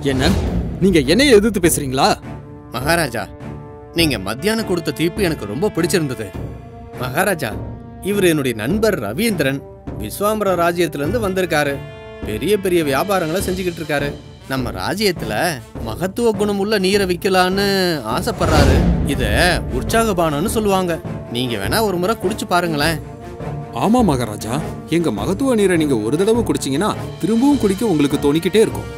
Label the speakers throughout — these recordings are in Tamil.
Speaker 1: என்ன நீங்க என்னைய எதிர்த்து பேசுறீங்களா
Speaker 2: மகாராஜா நீங்க மத்தியானம் கொடுத்த தீர்ப்பு எனக்கு ரொம்ப பிடிச்சிருந்தது மகாராஜா இவர் என்னுடைய நண்பர் ரவீந்திரன் விஸ்வாம்பர ராஜ்யத்துல இருந்து வந்திருக்காரு பெரிய பெரிய வியாபாரங்களை செஞ்சுக்கிட்டு இருக்காரு நம்ம ராஜ்யத்துல மகத்துவ குணம் உள்ள நீரை விற்கலான்னு ஆசைப்படுறாரு இத உற்சாகபானம்னு சொல்லுவாங்க நீங்க வேணா ஒரு முறை குடிச்சு பாருங்களேன்
Speaker 1: ஆமா மகாராஜா எங்க மகத்துவ நீரை நீங்க ஒரு தடவை குடிச்சீங்கன்னா திரும்பவும் குடிக்க உங்களுக்கு தோணிக்கிட்டே இருக்கும்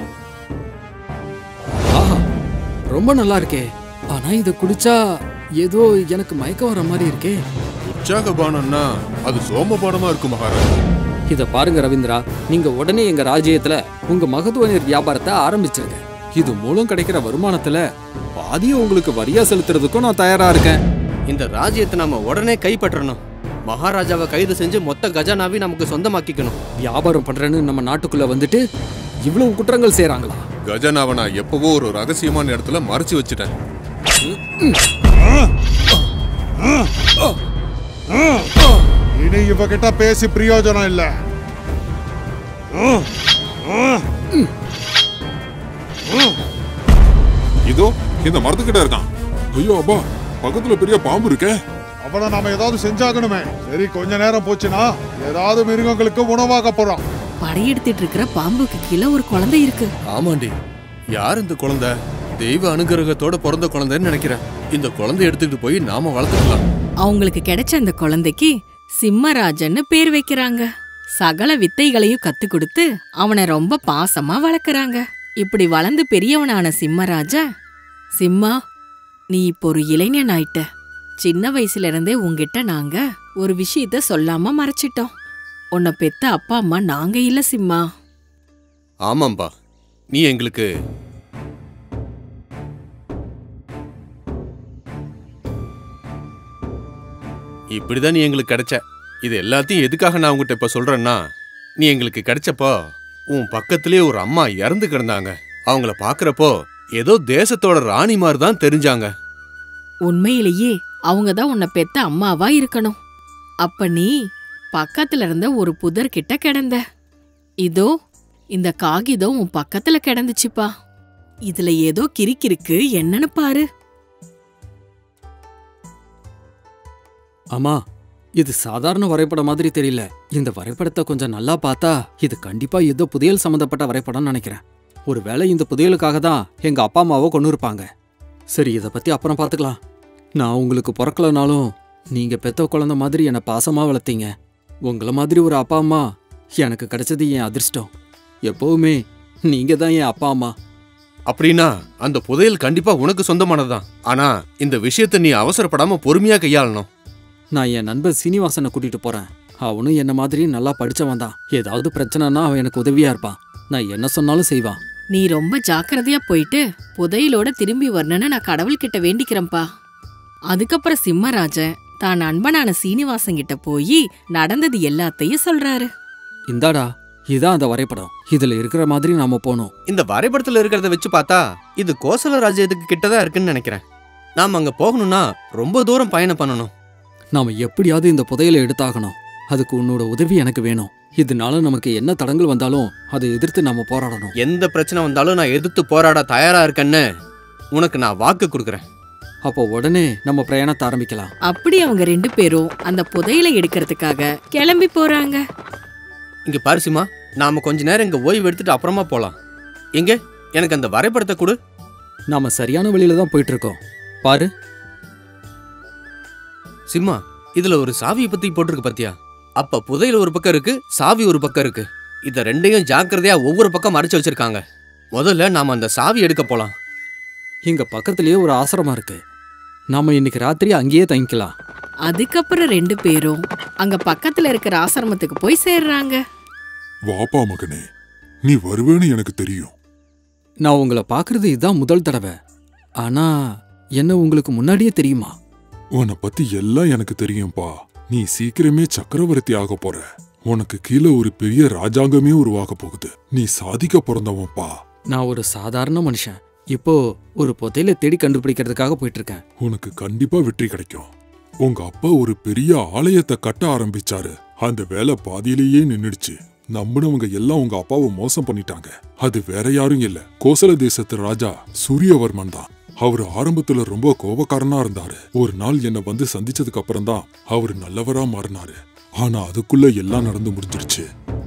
Speaker 1: ஆஹா ரொம்ப நல்லா இருக்கே ஆனா இத குடிச்சா ஏதோ எனக்கு மயக்கம் வர மாதிரி இருக்கே
Speaker 3: உற்சாகபானம்னா அது சோமபானமா இருக்கும் மகாராஜா
Speaker 1: இத பாருங்க ரவீந்திரா நீங்க உடனே எங்க ராஜ்யத்துல உங்க மகத்துவ நீர் வியாபாரத்தை ஆரம்பிச்சிருங்க இது மூலம் கிடைக்கிற வருமானத்துல பாதியை உங்களுக்கு வரியா செலுத்துறதுக்கும் நான் தயாரா இருக்கேன்
Speaker 2: இந்த ராஜ்யத்தை நாம உடனே கைப்பற்றணும் மகாராஜாவை கைது செஞ்சு மொத்த கஜானாவை நமக்கு சொந்தமாக்கிக்கணும்
Speaker 1: வியாபாரம் பண்றேன்னு நம்ம நாட்டுக்குள்ள வந்துட்டு இவ்வளவு குற்றங்கள் செய்றாங்களா
Speaker 3: கஜானாவை நான் எப்பவோ ஒரு ரகசியமான இடத்துல மறைச்சு வச்சுட்டேன்
Speaker 4: இனி இவகிட்ட பேசி பிரயோஜனம் இல்ல
Speaker 3: இதோ இந்த மரத்துக்கிட்ட இருக்கான் ஐயோ அப்பா பக்கத்துல பெரிய பாம்பு இருக்கே
Speaker 4: அவனை நாம ஏதாவது செஞ்சாகணுமே சரி கொஞ்ச நேரம் போச்சுன்னா ஏதாவது மிருகங்களுக்கு உணவாக போறோம்
Speaker 5: படையெடுத்துட்டு இருக்கிற பாம்புக்கு கீழே ஒரு குழந்தை இருக்கு
Speaker 2: ஆமாண்டி யார் இந்த குழந்தை தெய்வ அனுகிரகத்தோட பிறந்த குழந்தைன்னு நினைக்கிறேன் இந்த குழந்தை எடுத்துக்கிட்டு போய் நாம வளர்த்துக்கலாம்
Speaker 5: அவங்களுக்கு கிடைச்ச அந்த குழந்தைக்கு சிம்மராஜன்னு பேர் வைக்கிறாங்க சகல வித்தைகளையும் கத்து கொடுத்து அவனை ரொம்ப பாசமா வளர்க்கறாங்க இப்படி வளர்ந்து பெரியவனான சிம்மராஜா சிம்மா நீ இப்போ ஒரு இளைஞன் ஆயிட்ட சின்ன வயசுல இருந்தே உன்கிட்ட நாங்க ஒரு விஷயத்த சொல்லாம மறைச்சிட்டோம் உன்னை பெத்த அப்பா அம்மா நாங்க இல்ல சிம்மா
Speaker 2: ஆமாம்பா நீ எங்களுக்கு இப்படிதான் நீ எங்களுக்கு கிடைச்ச இது எல்லாத்தையும் எதுக்காக நான் உங்ககிட்ட இப்ப சொல்றேன்னா நீ எங்களுக்கு கிடைச்சப்போ உன் பக்கத்திலே ஒரு அம்மா இறந்து கிடந்தாங்க அவங்கள பாக்குறப்போ ஏதோ தேசத்தோட ராணி மாதிரி தான் தெரிஞ்சாங்க
Speaker 5: உண்மையிலேயே அவங்க தான் உன்னை பெத்த அம்மாவா இருக்கணும் அப்ப நீ பக்கத்துல இருந்த ஒரு புதர் கிட்ட கிடந்த இதோ இந்த காகிதம் உன் பக்கத்துல கிடந்துச்சுப்பா இதுல ஏதோ கிறுக்கிருக்கு என்னன்னு பாரு
Speaker 1: ஆமா இது சாதாரண வரைபடம் மாதிரி தெரியல இந்த வரைபடத்தை கொஞ்சம் நல்லா பார்த்தா இது கண்டிப்பா ஏதோ புதையல் சம்மந்தப்பட்ட வரைபடம்னு நினைக்கிறேன் ஒருவேளை இந்த புதையலுக்காக தான் எங்க அப்பா அம்மாவை கொண்டு இருப்பாங்க சரி இதை பத்தி அப்புறம் பார்த்துக்கலாம் நான் உங்களுக்கு பிறக்கலனாலும் நீங்க பெத்த குழந்தை மாதிரி என்னை பாசமா வளர்த்தீங்க உங்களை மாதிரி ஒரு அப்பா அம்மா எனக்கு கிடைச்சது என் அதிர்ஷ்டம் எப்பவுமே நீங்க தான் என் அப்பா அம்மா
Speaker 2: அப்படின்னா அந்த புதையல் கண்டிப்பா உனக்கு சொந்தமானதுதான் ஆனா இந்த விஷயத்தை நீ அவசரப்படாம பொறுமையா கையாளணும்
Speaker 1: நான் என் நண்பர் சீனிவாசனை கூட்டிட்டு போறேன் அவனும் என்ன மாதிரி நல்லா படிச்சவன் தான் ஏதாவது பிரச்சனைனா அவன் எனக்கு உதவியா இருப்பான் நான் என்ன சொன்னாலும் செய்வான்
Speaker 5: நீ ரொம்ப ஜாக்கிரதையா போயிட்டு புதையலோட திரும்பி வரணும்னு நான் கடவுள்கிட்ட வேண்டிக்கிறேன்ப்பா அதுக்கப்புறம் சிம்மராஜன் தான் நண்பனான சீனிவாசன் கிட்ட போய் நடந்தது எல்லாத்தையும் சொல்றாரு
Speaker 1: இந்தாடா இதான் அந்த வரைபடம் இதுல இருக்கிற மாதிரி நாம போனோம்
Speaker 2: இந்த வரைபடத்துல இருக்கிறத வச்சு பார்த்தா இது கோசல ராஜ்யத்துக்கு கிட்டதான் இருக்குன்னு நினைக்கிறேன் நாம அங்க போகணும்னா ரொம்ப தூரம் பயணம் பண்ணணும்
Speaker 1: நாம எப்படியாவது இந்த புதையலை எடுத்தாகணும் அதுக்கு உன்னோட உதவி எனக்கு வேணும் இதனால நமக்கு என்ன தடங்கள் வந்தாலும் அதை எதிர்த்து நாம போராடணும்
Speaker 2: எந்த பிரச்சனை வந்தாலும் நான் எதிர்த்து போராட தயாரா இருக்கேன்னு உனக்கு நான் வாக்கு கொடுக்குறேன்
Speaker 1: அப்போ உடனே நம்ம பிரயாணத்தை ஆரம்பிக்கலாம்
Speaker 5: அப்படி அவங்க ரெண்டு பேரும் அந்த புதையலை எடுக்கிறதுக்காக கிளம்பி போறாங்க
Speaker 2: இங்க பாரிசிமா நாம கொஞ்ச நேரம் இங்க ஓய்வு எடுத்துட்டு அப்புறமா போலாம் எங்க எனக்கு அந்த வரைபடத்தை கொடு
Speaker 1: நாம சரியான வழியில தான் போயிட்டு இருக்கோம் பாரு
Speaker 2: சிம்மா இதுல ஒரு சாவியை பத்தி போட்டிருக்கு பாத்தியா அப்ப புதையல் ஒரு பக்கம் இருக்கு சாவி ஒரு பக்கம் இருக்கு இத ரெண்டையும் ஜாக்கிரதையா ஒவ்வொரு பக்கம் மறைச்சு வச்சிருக்காங்க முதல்ல நாம அந்த சாவி எடுக்க போலாம்
Speaker 1: இங்க பக்கத்திலேயே ஒரு ஆசிரமம் இருக்கு நாம இன்னைக்கு ராத்திரி அங்கேயே தங்கிக்கலாம்
Speaker 5: அதுக்கப்புறம் ரெண்டு பேரும் அங்க பக்கத்துல இருக்கிற ஆசிரமத்துக்கு போய் சேர்றாங்க
Speaker 6: வாப்பா மகனே நீ வருவேன்னு எனக்கு தெரியும்
Speaker 1: நான் உங்களை பார்க்கறது இதுதான் முதல் தடவை ஆனா என்ன உங்களுக்கு முன்னாடியே தெரியுமா
Speaker 6: உன்னை பத்தி எல்லாம் எனக்கு தெரியும்பா நீ சீக்கிரமே சக்கரவர்த்தி ஆக போற உனக்கு கீழே ஒரு பெரிய ராஜாங்கமே உருவாக போகுது நீ சாதிக்க பிறந்தவன்ப்பா
Speaker 1: நான் ஒரு சாதாரண மனுஷன் இப்போ ஒரு புதையலை தேடி கண்டுபிடிக்கிறதுக்காக போயிட்டு இருக்கேன்
Speaker 6: உனக்கு கண்டிப்பா வெற்றி கிடைக்கும் உங்க அப்பா ஒரு பெரிய ஆலயத்தை கட்ட ஆரம்பிச்சாரு அந்த வேலை பாதியிலேயே நின்னுடுச்சு நம்பினவங்க எல்லாம் உங்க அப்பாவை மோசம் பண்ணிட்டாங்க அது வேற யாரும் இல்ல கோசல தேசத்து ராஜா சூரியவர்மன் தான் அவர் ஆரம்பத்துல ரொம்ப கோபக்காரனா இருந்தாரு ஒரு நாள் என்னை வந்து சந்திச்சதுக்கு அப்புறம் தான் அவர் நல்லவரா மாறினாரு ஆனா அதுக்குள்ள எல்லாம் நடந்து முடிஞ்சிருச்சு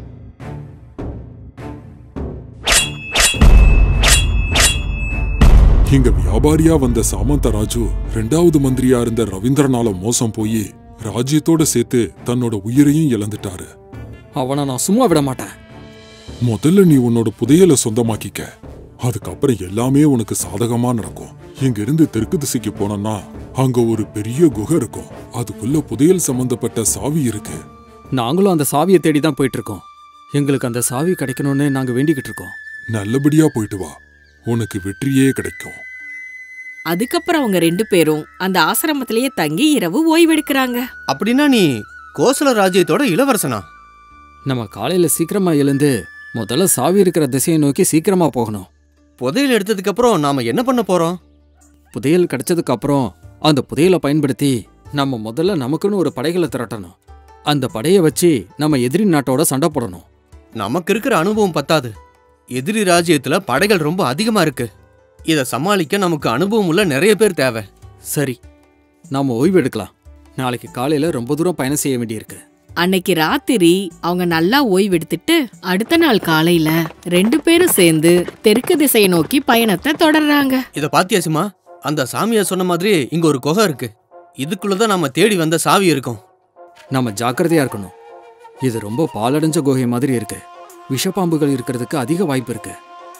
Speaker 6: இங்க வியாபாரியா வந்த சாமந்த ராஜு ரெண்டாவது மந்திரியா இருந்த ரவீந்திரனால மோசம் போய் ராஜ்யத்தோட சேர்த்து தன்னோட உயிரையும் இழந்துட்டாரு
Speaker 1: அவனை நான் சும்மா விட மாட்டேன்
Speaker 6: முதல்ல நீ உன்னோட புதையலை சொந்தமாக்கிக்க அதுக்கப்புறம் எல்லாமே உனக்கு சாதகமா நடக்கும் இங்க இருந்து தெற்கு திசைக்கு போனோம்னா அங்க ஒரு பெரிய குகை இருக்கும் அதுக்குள்ள புதையல் சம்பந்தப்பட்ட சாவி இருக்கு
Speaker 1: நாங்களும் அந்த சாவியை தேடி தான் போயிட்டு இருக்கோம் எங்களுக்கு அந்த சாவி கிடைக்கணும்னு நாங்க வேண்டிக்கிட்டு இருக்கோம்
Speaker 6: நல்லபடியா போயிட்டு வா உனக்கு வெற்றியே கிடைக்கும்
Speaker 5: அதுக்கப்புறம் அவங்க ரெண்டு பேரும் அந்த ஆசிரமத்திலேயே தங்கி இரவு ஓய்வெடுக்கிறாங்க
Speaker 2: அப்படின்னா நீ கோசல ராஜ்யத்தோட இளவரசனா
Speaker 1: நம்ம காலையில சீக்கிரமா எழுந்து முதல்ல சாவி இருக்கிற திசையை நோக்கி சீக்கிரமா போகணும்
Speaker 2: புதையல் எடுத்ததுக்கு அப்புறம் நாம என்ன பண்ண போறோம்
Speaker 1: புதையல் கிடைச்சதுக்கு அப்புறம் அந்த புதையலை பயன்படுத்தி நம்ம முதல்ல நமக்குன்னு ஒரு படைகளை திரட்டணும் அந்த படையை வச்சு நம்ம எதிரி நாட்டோட சண்டை போடணும்
Speaker 2: நமக்கு இருக்கிற அனுபவம் பத்தாது எதிரி ராஜ்யத்துல படைகள் ரொம்ப அதிகமா இருக்கு இத சமாளிக்க நமக்கு அனுபவம் உள்ள நிறைய பேர் தேவை
Speaker 1: சரி நாம ஓய்வு எடுக்கலாம் நாளைக்கு காலையில ரொம்ப தூரம் பயணம் செய்ய வேண்டியிருக்கு
Speaker 5: அன்னைக்கு ராத்திரி அவங்க நல்லா ஓய்வெடுத்துட்டு அடுத்த நாள் காலையில ரெண்டு பேரும் சேர்ந்து தெற்கு திசையை நோக்கி பயணத்தை தொடர்றாங்க
Speaker 2: இத பாத்தியாச்சுமா அந்த சாமியார் சொன்ன மாதிரி இங்க ஒரு குகை இருக்கு இதுக்குள்ளதான் நாம தேடி வந்த சாவி இருக்கும்
Speaker 1: நாம ஜாக்கிரதையா இருக்கணும் இது ரொம்ப பாலடைஞ்ச குகை மாதிரி இருக்கு விஷப்பாம்புகள் இருக்கிறதுக்கு அதிக வாய்ப்பு இருக்கு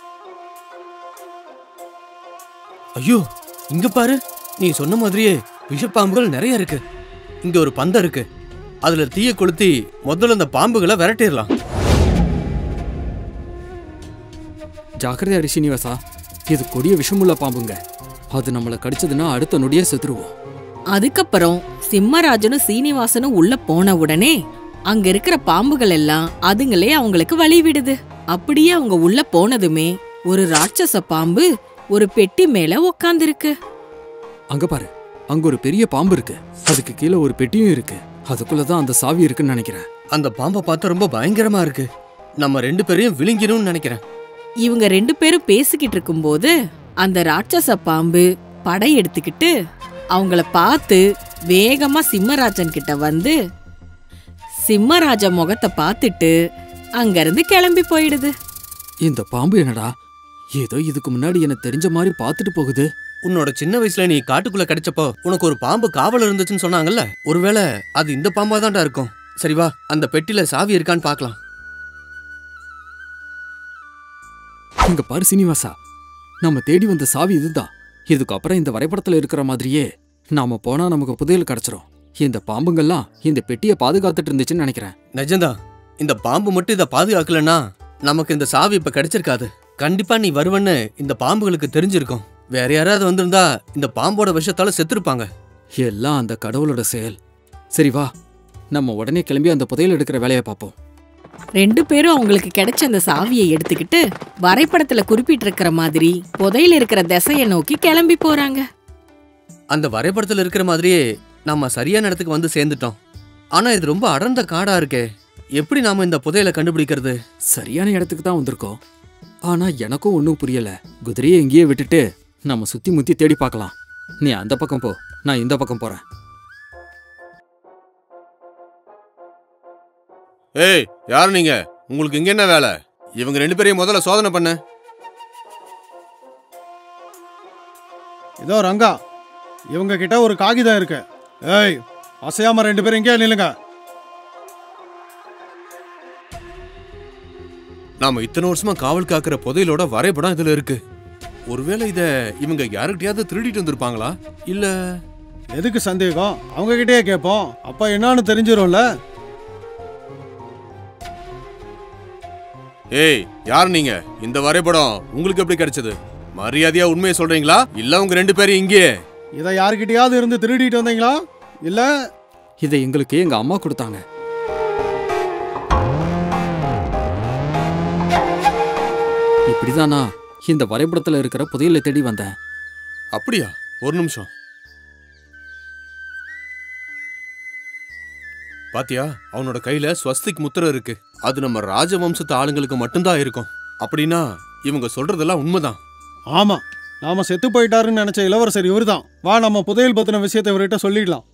Speaker 2: ஐயோ இங்க பாரு நீ சொன்ன மாதிரியே விஷப்பாம்புகள் நிறைய இருக்கு இங்க ஒரு பந்தம் இருக்கு அதுல தீய கொளுத்தி முதல்ல அந்த பாம்புகளை விரட்டிடலாம்
Speaker 1: ஜாக்கிரதையா இரு ஸ்ரீனிவாசா இது கொடிய விஷமுள்ள பாம்புங்க அது நம்மளை கடிச்சதுன்னா அடுத்த நொடியே செத்துருவோம்
Speaker 5: அதுக்கப்புறம் சிம்மராஜனும் சீனிவாசனும் உள்ள போன உடனே அங்க இருக்கிற பாம்புகள் எல்லாம் அதுங்களே அவங்களுக்கு வழி விடுது அப்படியே அவங்க உள்ள போனதுமே ஒரு ராட்சச பாம்பு ஒரு பெட்டி மேல உக்காந்துருக்கு
Speaker 1: அங்க பாரு அங்க ஒரு பெரிய பாம்பு இருக்கு அதுக்கு கீழே ஒரு பெட்டியும் இருக்கு அதுக்குள்ளதான் அந்த சாவி இருக்குன்னு நினைக்கிறேன்
Speaker 2: அந்த பாம்பை பார்த்தா ரொம்ப பயங்கரமா இருக்கு நம்ம ரெண்டு பேரையும் விழுங்கிரும்னு நினைக்கிறேன்
Speaker 5: இவங்க ரெண்டு பேரும் பேசிக்கிட்டு இருக்கும்போது அந்த ராட்சச பாம்பு படை எடுத்துக்கிட்டு அவங்கள பார்த்து வேகமா சிம்மராஜன் கிட்ட வந்து சிம்மராஜ முகத்தை பார்த்துட்டு அங்கிருந்து கிளம்பி போயிடுது
Speaker 1: இந்த பாம்பு என்னடா ஏதோ இதுக்கு முன்னாடி எனக்கு தெரிஞ்ச மாதிரி பார்த்துட்டு போகுது
Speaker 2: உன்னோட சின்ன வயசுல நீ காட்டுக்குள்ள கிடைச்சப்போ உனக்கு ஒரு பாம்பு காவல் இருந்துச்சுன்னு சொன்னாங்கல்ல ஒருவேளை அது இந்த பாம்பா தான்டா இருக்கும் சரி வா அந்த பெட்டில சாவி இருக்கான்னு பார்க்கலாம்
Speaker 1: இங்க பாரு சீனிவாசா நம்ம தேடி வந்த சாவி இதுதான் இதுக்கப்புறம் இந்த வரைபடத்துல இருக்கிற மாதிரியே நாம போனா நமக்கு புதையல் கிடைச்சிரும் இந்த பாம்புங்கெல்லாம் இந்த பெட்டியை பாதுகாத்துட்டு இருந்துச்சுன்னு நினைக்கிறேன்
Speaker 2: நிஜம்தான் இந்த பாம்பு மட்டும் இதை பாதுகாக்கலன்னா நமக்கு இந்த சாவி இப்ப கிடைச்சிருக்காது கண்டிப்பா நீ வருவன்னு இந்த பாம்புகளுக்கு தெரிஞ்சிருக்கும் வேற யாராவது வந்திருந்தா இந்த பாம்போட விஷத்தால செத்துருப்பாங்க
Speaker 1: எல்லாம் அந்த கடவுளோட செயல் சரி வா நம்ம உடனே கிளம்பி அந்த புதையல் எடுக்கிற வேலையை பார்ப்போம்
Speaker 5: ரெண்டு பேரும் அவங்களுக்கு கிடைச்ச அந்த சாவியை எடுத்துக்கிட்டு வரைபடத்துல குறிப்பிட்டு இருக்கிற மாதிரி புதையில இருக்கிற திசையை நோக்கி கிளம்பி போறாங்க
Speaker 2: அந்த வரைபடத்துல இருக்கிற மாதிரியே நாம சரியான இடத்துக்கு வந்து சேர்ந்துட்டோம் ஆனா இது ரொம்ப அடர்ந்த காடா இருக்கே எப்படி நாம இந்த புதையலை கண்டுபிடிக்கிறது
Speaker 1: சரியான இடத்துக்கு தான் வந்திருக்கோம் ஆனா எனக்கும் ஒன்றும் புரியல குதிரையை எங்கேயே விட்டுட்டு நம்ம சுத்தி முத்தி தேடி பார்க்கலாம் நீ அந்த பக்கம் போ நான் இந்த பக்கம் போறேன்
Speaker 2: ஏய் யார் நீங்க உங்களுக்கு இங்க என்ன வேலை இவங்க ரெண்டு பேரையும் முதல்ல சோதனை பண்ணு
Speaker 4: இதோ ரங்கா இவங்க கிட்ட ஒரு காகிதம் இருக்கு ஏய் அசையாம ரெண்டு பேரும் இங்கே நில்லுங்க
Speaker 2: நாம இத்தனை வருஷமா காவல் காக்கிற புதையலோட வரைபடம் இதுல இருக்கு ஒருவேளை இத இவங்க யாருக்கிட்டயாவது திருடிட்டு வந்திருப்பாங்களா இல்ல
Speaker 4: எதுக்கு சந்தேகம் அவங்க கிட்டயே கேட்போம் அப்ப என்னன்னு தெரிஞ்சிரும்ல
Speaker 2: ஏய் யார் நீங்க இந்த வரைபடம் உங்களுக்கு எப்படி கிடைச்சது மரியாதையா உண்மையை சொல்றீங்களா இல்ல உங்க ரெண்டு பேரும் இங்கே
Speaker 4: இதை யாருக்கிட்டயாவது இருந்து திருடிட்டு வந்தீங்களா இல்ல
Speaker 1: இதை எங்களுக்கு எங்க அம்மா கொடுத்தாங்க இப்படிதானா இந்த வரைபடத்துல இருக்கிற புதையலை தேடி வந்தேன்
Speaker 2: அப்படியா ஒரு நிமிஷம் பாத்தியா அவனோட கையில ஸ்வஸ்திக் முத்திரை இருக்கு அது நம்ம ராஜவம்சத்து ஆளுங்களுக்கு மட்டும்தான் இருக்கும் அப்படின்னா இவங்க சொல்றதெல்லாம் உண்மைதான்
Speaker 7: ஆமா நாம செத்து போயிட்டாருன்னு நினைச்ச இளவரசர் இவர்தான் வா நம்ம புதையல் பத்தின விஷயத்தை இவர்கிட்ட சொல்லிடலாம்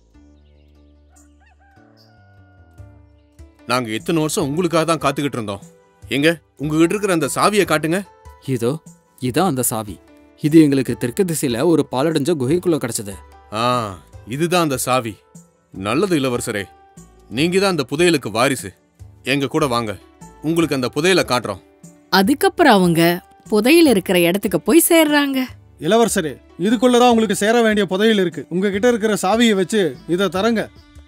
Speaker 2: நாங்க இத்தனை வருஷம் உங்களுக்காக தான் காத்துக்கிட்டு இருந்தோம் எங்க உங்ககிட்ட இருக்கிற அந்த சாவியை காட்டுங்க
Speaker 1: இதோ இதான் அந்த சாவி இது எங்களுக்கு தெற்கு திசையில ஒரு பாலடைஞ்ச குகைக்குள்ள கிடைச்சது
Speaker 2: ஆ இதுதான் அந்த சாவி நல்லது இளவரசரே நீங்க தான் அந்த புதையலுக்கு வாரிசு எங்க கூட வாங்க உங்களுக்கு அந்த புதையலை காட்டுறோம்
Speaker 5: அதுக்கப்புறம் அவங்க புதையல் இருக்கிற இடத்துக்கு போய் சேர்றாங்க
Speaker 7: இளவரசரே இதுக்குள்ளதான் உங்களுக்கு சேர வேண்டிய புதையல் இருக்கு உங்ககிட்ட இருக்கிற சாவியை வச்சு இதை தரங்க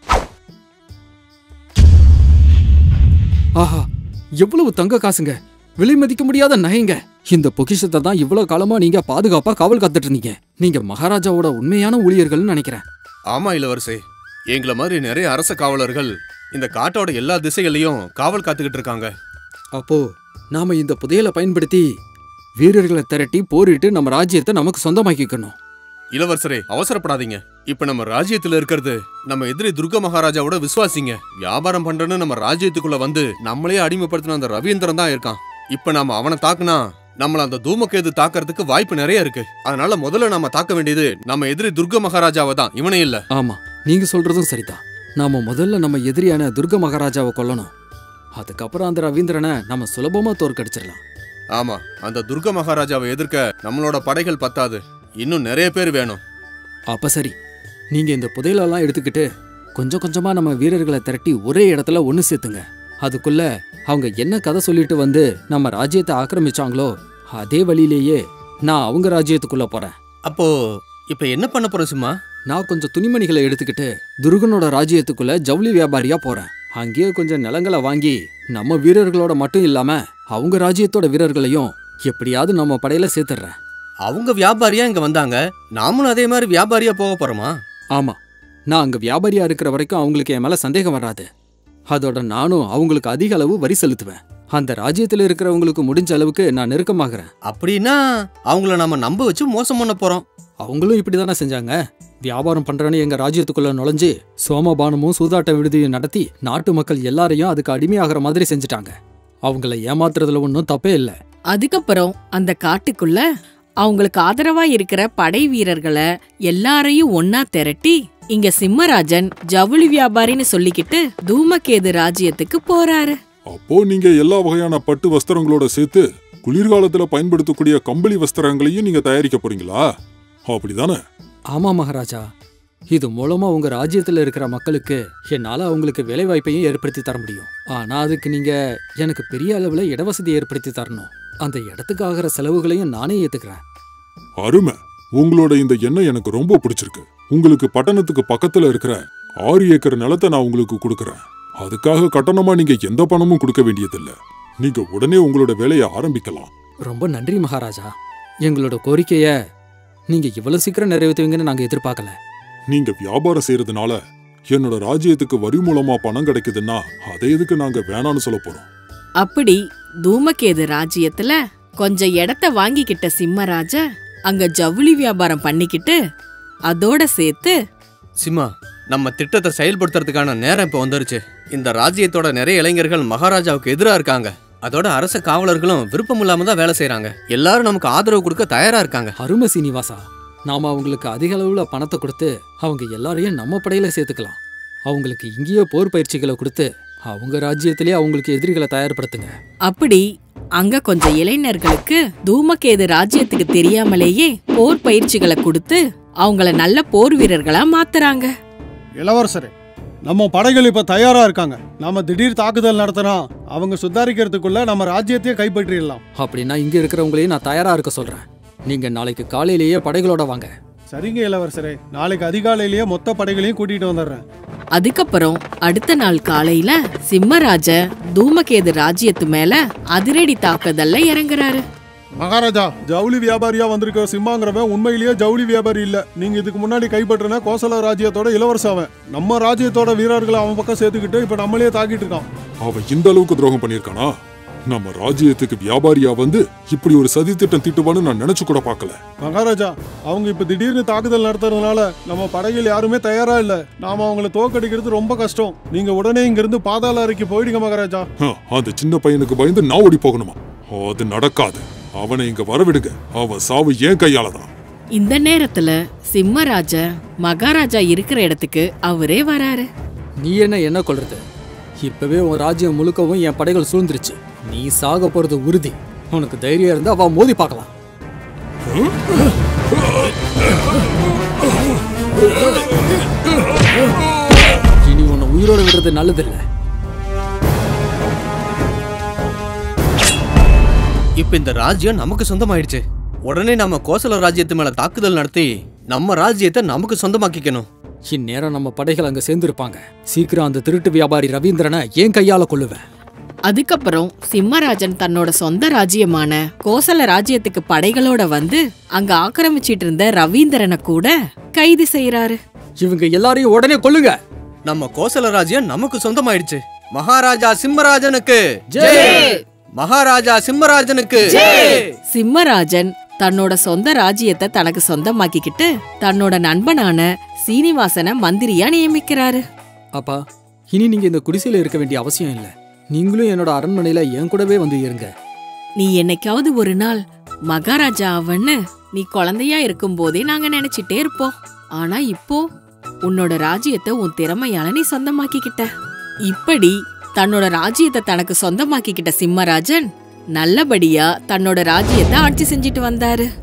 Speaker 1: ஆஹா எவ்வளவு தங்க காசுங்க விலை மதிக்க முடியாத நகைங்க இந்த பொக்கிஷத்தை தான் இவ்வளவு காலமா நீங்க பாதுகாப்பா காவல் காத்துட்டு இருந்தீங்க நீங்க மகாராஜாவோட உண்மையான ஊழியர்கள்னு நினைக்கிறேன்
Speaker 2: ஆமா இளவரசே எங்களை மாதிரி நிறைய அரச காவலர்கள் இந்த காட்டோட எல்லா திசைகளையும் காவல் காத்துக்கிட்டு இருக்காங்க
Speaker 1: அப்போ நாம இந்த புதையலை பயன்படுத்தி வீரர்களை திரட்டி போரிட்டு நம்ம ராஜ்யத்தை நமக்கு சொந்தமாக்கிக்கணும்
Speaker 2: இளவரசரே அவசரப்படாதீங்க இப்ப நம்ம ராஜ்யத்துல இருக்கிறது நம்ம எதிரி துர்க மகாராஜாவோட விசுவாசிங்க வியாபாரம் பண்றேன்னு நம்ம ராஜ்யத்துக்குள்ள வந்து நம்மளே அடிமைப்படுத்தின அந்த ரவீந்திரன் தான் இருக்கான் இப்ப நாம அவனை தாக்குனா நம்மள அந்த தூமக்கேது தாக்கறதுக்கு வாய்ப்பு நிறைய இருக்கு அதனால முதல்ல நாம தாக்க வேண்டியது நம்ம எதிரி துர்க மகாராஜாவை தான் இவனே இல்ல
Speaker 1: ஆமா நீங்க சொல்றதும் சரிதான் நாம முதல்ல நம்ம எதிரியான துர்க மகாராஜாவை கொல்லணும் அதுக்கப்புறம் அந்த ரவீந்திரனை நம்ம சுலபமா தோற்கடிச்சிடலாம்
Speaker 2: ஆமா அந்த துர்க மகாராஜாவை எதிர்க்க நம்மளோட படைகள் பத்தாது இன்னும் நிறைய பேர் வேணும்
Speaker 1: அப்ப சரி நீங்க இந்த புதையலெல்லாம் எடுத்துக்கிட்டு கொஞ்சம் கொஞ்சமா நம்ம வீரர்களை திரட்டி ஒரே இடத்துல ஒன்று சேர்த்துங்க அதுக்குள்ள அவங்க என்ன கதை சொல்லிட்டு வந்து நம்ம ராஜ்யத்தை ஆக்கிரமிச்சாங்களோ அதே வழியிலேயே நான் அவங்க ராஜ்யத்துக்குள்ள போறேன்
Speaker 2: அப்போ இப்ப என்ன பண்ண போறோம் சும்மா
Speaker 1: நான் கொஞ்சம் துணிமணிகளை எடுத்துக்கிட்டு துருகனோட ராஜ்யத்துக்குள்ள ஜவுளி வியாபாரியா போறேன் அங்கேயே கொஞ்சம் நிலங்களை வாங்கி நம்ம வீரர்களோட மட்டும் இல்லாம அவங்க ராஜ்யத்தோட வீரர்களையும் எப்படியாவது நம்ம படையில சேர்த்துடுறேன்
Speaker 2: அவங்க வியாபாரியா இங்க வந்தாங்க நாமளும் அதே மாதிரி வியாபாரியா போக போறோமா
Speaker 1: ஆமா நான் அங்க வியாபாரியா இருக்கிற வரைக்கும் அவங்களுக்கு என் மேல சந்தேகம் வராது அதோட நானும் அவங்களுக்கு அதிக அளவு வரி செலுத்துவேன் அந்த ராஜ்யத்துல இருக்கிறவங்களுக்கு முடிஞ்ச அளவுக்கு நான் நெருக்கமாகறேன்
Speaker 2: அப்படின்னா அவங்கள நாம நம்ப வச்சு மோசம் பண்ண போறோம்
Speaker 1: அவங்களும் இப்படிதானே செஞ்சாங்க வியாபாரம் பண்றேன்னு எங்க ராஜ்யத்துக்குள்ள நுழைஞ்சு சோமபானமும் சூதாட்ட விடுதியும் நடத்தி நாட்டு மக்கள் எல்லாரையும் அதுக்கு அடிமையாகிற மாதிரி செஞ்சுட்டாங்க அவங்கள ஏமாத்துறதுல ஒன்றும் தப்பே இல்லை
Speaker 5: அதுக்கப்புறம் அந்த காட்டுக்குள்ள அவங்களுக்கு ஆதரவா இருக்கிற படை வீரர்களை எல்லாரையும் ஒன்னா திரட்டி இங்க சிம்மராஜன் ஜவுளி வியாபாரின்னு சொல்லிக்கிட்டு தூமகேது ராஜ்யத்துக்கு போறாரு
Speaker 6: அப்போ நீங்க எல்லா வகையான பட்டு வஸ்திரங்களோட சேர்த்து குளிர்காலத்துல பயன்படுத்தக்கூடிய கம்பளி வஸ்திரங்களையும் நீங்க தயாரிக்க போறீங்களா அப்படிதானே
Speaker 1: ஆமா மகாராஜா இது மூலமா உங்க ராஜ்யத்துல இருக்கிற மக்களுக்கு என்னால அவங்களுக்கு வேலை வாய்ப்பையும் ஏற்படுத்தி தர முடியும் ஆனா அதுக்கு நீங்க எனக்கு பெரிய அளவுல இடவசதி ஏற்படுத்தி தரணும் அந்த இடத்துக்கு ஆகிற செலவுகளையும் நானே ஏத்துக்கிறேன்
Speaker 6: அருமை உங்களோட இந்த எண்ணம் எனக்கு ரொம்ப பிடிச்சிருக்கு உங்களுக்கு பட்டணத்துக்கு பக்கத்துல இருக்கிற ஆறு ஏக்கர் நிலத்தை நான் உங்களுக்கு கொடுக்கறேன் அதுக்காக கட்டணமா நீங்க எந்த பணமும் கொடுக்க வேண்டியதில்ல நீங்க உடனே உங்களோட வேலையை ஆரம்பிக்கலாம்
Speaker 1: ரொம்ப நன்றி மகாராஜா எங்களோட கோரிக்கைய நீங்க இவ்வளவு சீக்கிரம் நிறைவேற்றுவீங்கன்னு நாங்க எதிர்பார்க்கல
Speaker 6: நீங்க வியாபாரம் செய்யறதுனால என்னோட ராஜ்யத்துக்கு வரி மூலமா பணம் கிடைக்குதுன்னா அதை எதுக்கு நாங்க வேணான்னு சொல்ல போறோம்
Speaker 5: அப்படி தூமகேது ராஜ்யத்துல கொஞ்சம் இடத்த வாங்கிக்கிட்ட சிம்மராஜ அங்க ஜவுளி வியாபாரம் பண்ணிக்கிட்டு அதோட சேர்த்து
Speaker 2: சிம்மா நம்ம திட்டத்தை செயல்படுத்துறதுக்கான நேரம் இப்ப வந்துருச்சு இந்த ராஜ்யத்தோட நிறைய இளைஞர்கள் மகாராஜாவுக்கு எதிரா இருக்காங்க அதோட அரச காவலர்களும் விருப்பம் இல்லாம தான் வேலை செய்றாங்க எல்லாரும் நமக்கு ஆதரவு கொடுக்க தயாரா இருக்காங்க
Speaker 1: அருமை சீனிவாசா நாம அவங்களுக்கு அதிக அளவுல பணத்தை கொடுத்து அவங்க எல்லாரையும் நம்ம படையில சேர்த்துக்கலாம் அவங்களுக்கு இங்கேயே போர் பயிற்சிகளை கொடுத்து அவங்க ராஜ்யத்திலே அவங்களுக்கு எதிரிகளை தயார்படுத்துங்க
Speaker 5: அப்படி அங்க கொஞ்சம் இளைஞர்களுக்கு தூமகேது ராஜ்யத்துக்கு தெரியாமலேயே போர் பயிற்சிகளை கொடுத்து அவங்கள நல்ல போர் வீரர்களா மாத்துறாங்க
Speaker 7: இளவரசரே நம்ம படைகள் இப்ப தயாரா இருக்காங்க நாம திடீர் தாக்குதல் நடத்தினா அவங்க சுதாரிக்கிறதுக்குள்ள நம்ம ராஜ்யத்தையே கைப்பற்றிடலாம்
Speaker 1: அப்படின்னா இங்க இருக்கிறவங்களையும் நான் தயாரா இருக்க சொல்றேன் நீங்க நாளைக்கு காலையிலேயே படைகளோட வாங்க
Speaker 7: சரிங்க இளவரசரே நாளைக்கு அதிகாலையிலேயே மொத்த படைகளையும் கூட்டிட்டு வந்துடுறேன்
Speaker 5: அதுக்கப்புறம் அடுத்த நாள் காலையில சிம்மராஜ தூமகேது ராஜ்யத்து மேல அதிரடி தாக்குதல்ல இறங்குறாரு
Speaker 4: மகாராஜா
Speaker 7: ஜவுளி வியாபாரியா வந்திருக்க சிம்மாங்கிறவன் உண்மையிலேயே ஜவுளி வியாபாரி இல்ல நீங்க இதுக்கு முன்னாடி கைப்பற்றின கோசல ராஜ்யத்தோட இளவரசன் அவன் நம்ம ராஜ்யத்தோட வீரர்களை அவன் பக்கம் சேர்த்துக்கிட்டு இப்ப நம்மளே தாக்கிட்டு இருக்கான்
Speaker 6: அவன் இந்த அளவுக்கு துரோகம் பண்ணியிருக்கானா நம்ம ராஜ்யத்துக்கு வியாபாரியா வந்து இப்படி ஒரு சதி திட்டம் திட்டுவான்னு நான் நினைச்சு கூட பார்க்கல
Speaker 7: மகாராஜா அவங்க இப்ப திடீர்னு தாக்குதல் நடத்துறதுனால நம்ம படைகள் யாருமே தயாரா இல்ல நாம அவங்கள தோக்கடிக்கிறது ரொம்ப கஷ்டம் நீங்க உடனே இங்க இருந்து பாதாள அறைக்கு போயிடுங்க மகாராஜா
Speaker 6: ஹ, அந்த சின்ன பையனுக்கு பயந்து நான் ஓடி போகணுமா அது நடக்காது அவனை இங்க வரவிடுங்க அவன் சாவு ஏன் கையால தான்
Speaker 5: இந்த நேரத்துல சிம்மராஜ மகாராஜா இருக்கிற இடத்துக்கு அவரே வராரு
Speaker 1: நீ என்ன என்ன கொள்றது இப்பவே உன் ராஜ்யம் முழுக்கவும் என் படைகள் சூழ்ந்துருச்சு நீ சாக போறது உறுதி உனக்கு தைரியம் இருந்தா அவ மோதி பார்க்கலாம் இனி உன்னை உயிரோட விடுறது நல்லதில்ல
Speaker 2: இப்ப இந்த ராஜ்யம் நமக்கு சொந்தமாயிடுச்சு உடனே நம்ம கோசல ராஜ்யத்து மேல தாக்குதல் நடத்தி நம்ம ராஜ்யத்தை நமக்கு சொந்தமாக்கிக்கணும்
Speaker 1: இந்நேரம் நம்ம படைகள் அங்க சேர்ந்திருப்பாங்க சீக்கிரம் அந்த திருட்டு வியாபாரி ரவீந்திரனை ஏன் கையால கொள்ளுவேன்
Speaker 5: அதுக்கப்புறம் சிம்மராஜன் தன்னோட சொந்த ராஜ்யமான கோசல ராஜ்யத்துக்கு படைகளோட வந்து அங்க ஆக்கிரமிச்சிட்டு இருந்த ரவீந்திரனை கூட கைது செய்யறாரு
Speaker 1: இவங்க எல்லாரையும் உடனே கொல்லுங்க
Speaker 2: நம்ம கோசல ராஜ்யம் நமக்கு சொந்தமாயிடுச்சு மகாராஜா சிம்மராஜனுக்கு ஜெய் மகாராஜா சிம்மராஜனுக்கு
Speaker 5: சிம்மராஜன் தன்னோட சொந்த ராஜ்யத்தை தனக்கு சொந்தமாக்கிக்கிட்டு தன்னோட நண்பனான சீனிவாசனை மந்திரியா நியமிக்கிறாரு
Speaker 1: அப்பா இனி நீங்க இந்த குடிசையில இருக்க வேண்டிய அவசியம் இல்ல நீங்களும் என்னோட அரண்மனையில என் கூடவே வந்து இருங்க
Speaker 5: நீ என்னைக்காவது ஒரு நாள் மகாராஜா அவன்னு நீ குழந்தையா இருக்கும் போதே நாங்க நினைச்சிட்டே இருப்போம் ஆனா இப்போ உன்னோட ராஜ்யத்தை உன் திறமையால நீ சொந்தமாக்கிக்கிட்ட இப்படி தன்னோட ராஜ்யத்தை தனக்கு சொந்தமாக்கிக்கிட்ட சிம்மராஜன் நல்லபடியா தன்னோட ராஜ்யத்தை ஆட்சி செஞ்சுட்டு வந்தாரு